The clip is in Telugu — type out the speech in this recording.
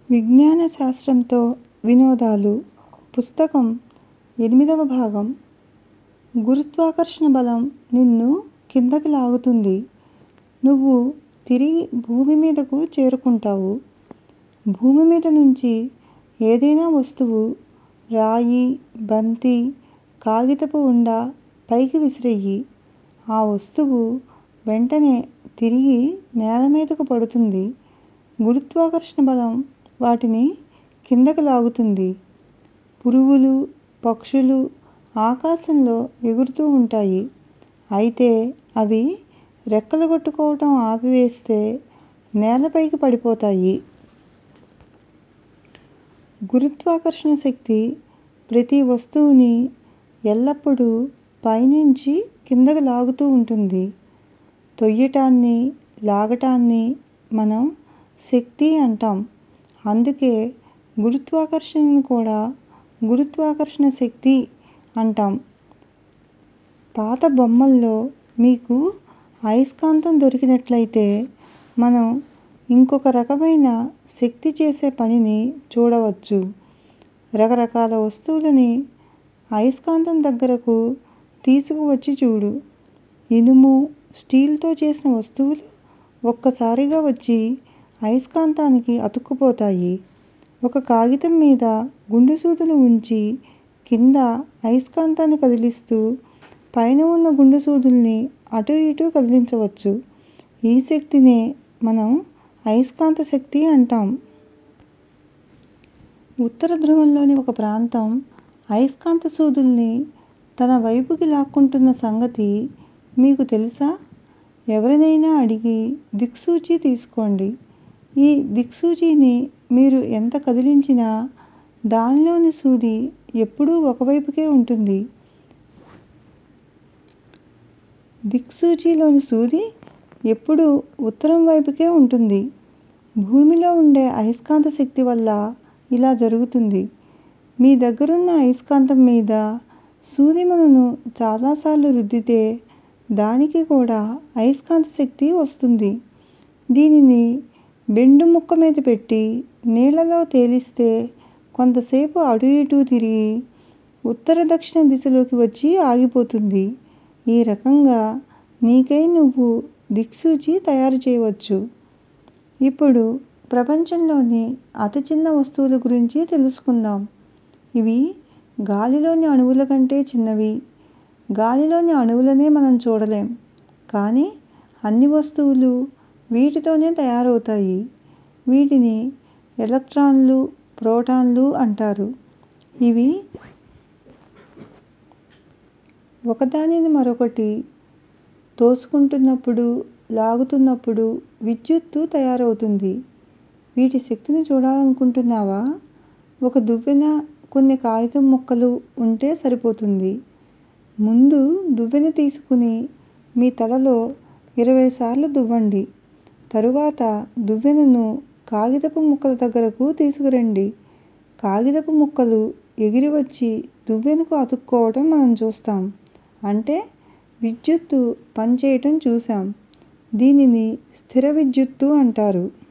విజ్ఞాన శాస్త్రంతో వినోదాలు పుస్తకం ఎనిమిదవ భాగం గురుత్వాకర్షణ బలం నిన్ను కిందకి లాగుతుంది నువ్వు తిరిగి భూమి మీదకు చేరుకుంటావు భూమి మీద నుంచి ఏదైనా వస్తువు రాయి బంతి కాగితపు ఉండ పైకి విసిరెయ్యి ఆ వస్తువు వెంటనే తిరిగి నేల మీదకు పడుతుంది గురుత్వాకర్షణ బలం వాటిని కిందకి లాగుతుంది పురుగులు పక్షులు ఆకాశంలో ఎగురుతూ ఉంటాయి అయితే అవి రెక్కలు కొట్టుకోవటం ఆపివేస్తే నేలపైకి పడిపోతాయి గురుత్వాకర్షణ శక్తి ప్రతి వస్తువుని ఎల్లప్పుడూ పైనుంచి కిందకి లాగుతూ ఉంటుంది తొయ్యటాన్ని లాగటాన్ని మనం శక్తి అంటాం అందుకే గురుత్వాకర్షణని కూడా గురుత్వాకర్షణ శక్తి అంటాం పాత బొమ్మల్లో మీకు అయస్కాంతం దొరికినట్లయితే మనం ఇంకొక రకమైన శక్తి చేసే పనిని చూడవచ్చు రకరకాల వస్తువులని అయస్కాంతం దగ్గరకు తీసుకువచ్చి చూడు ఇనుము స్టీలుతో చేసిన వస్తువులు ఒక్కసారిగా వచ్చి అయస్కాంతానికి అతుక్కుపోతాయి ఒక కాగితం మీద గుండు సూదులు ఉంచి కింద అయస్కాంతాన్ని కదిలిస్తూ పైన ఉన్న గుండు సూదుల్ని అటూ ఇటూ కదిలించవచ్చు ఈ శక్తినే మనం అయస్కాంత శక్తి అంటాం ఉత్తర ధ్రువంలోని ఒక ప్రాంతం అయస్కాంత సూదుల్ని తన వైపుకి లాక్కుంటున్న సంగతి మీకు తెలుసా ఎవరినైనా అడిగి దిక్సూచి తీసుకోండి ఈ దిక్సూచిని మీరు ఎంత కదిలించినా దానిలోని సూది ఎప్పుడూ ఒకవైపుకే ఉంటుంది దిక్సూచిలోని సూది ఎప్పుడూ ఉత్తరం వైపుకే ఉంటుంది భూమిలో ఉండే అయస్కాంత శక్తి వల్ల ఇలా జరుగుతుంది మీ దగ్గరున్న అయస్కాంతం మీద సూదిమణును చాలాసార్లు రుద్దితే దానికి కూడా అయస్కాంత శక్తి వస్తుంది దీనిని బెండు ముక్క మీద పెట్టి నీళ్ళలో తేలిస్తే కొంతసేపు అటూ ఇటూ తిరిగి ఉత్తర దక్షిణ దిశలోకి వచ్చి ఆగిపోతుంది ఈ రకంగా నీకై నువ్వు దిక్సూచి తయారు చేయవచ్చు ఇప్పుడు ప్రపంచంలోని అతి చిన్న వస్తువుల గురించి తెలుసుకుందాం ఇవి గాలిలోని అణువుల కంటే చిన్నవి గాలిలోని అణువులనే మనం చూడలేం కానీ అన్ని వస్తువులు వీటితోనే తయారవుతాయి వీటిని ఎలక్ట్రాన్లు ప్రోటాన్లు అంటారు ఇవి ఒకదానిని మరొకటి తోసుకుంటున్నప్పుడు లాగుతున్నప్పుడు విద్యుత్తు తయారవుతుంది వీటి శక్తిని చూడాలనుకుంటున్నావా ఒక దువ్వెన కొన్ని కాగితం ముక్కలు ఉంటే సరిపోతుంది ముందు దువ్వెన తీసుకుని మీ తలలో ఇరవై సార్లు దువ్వండి తరువాత దువ్వెనను కాగితపు ముక్కల దగ్గరకు తీసుకురండి కాగితపు ముక్కలు ఎగిరి వచ్చి దువ్వెనకు అతుక్కోవటం మనం చూస్తాం అంటే విద్యుత్తు పనిచేయటం చూశాం దీనిని స్థిర విద్యుత్తు అంటారు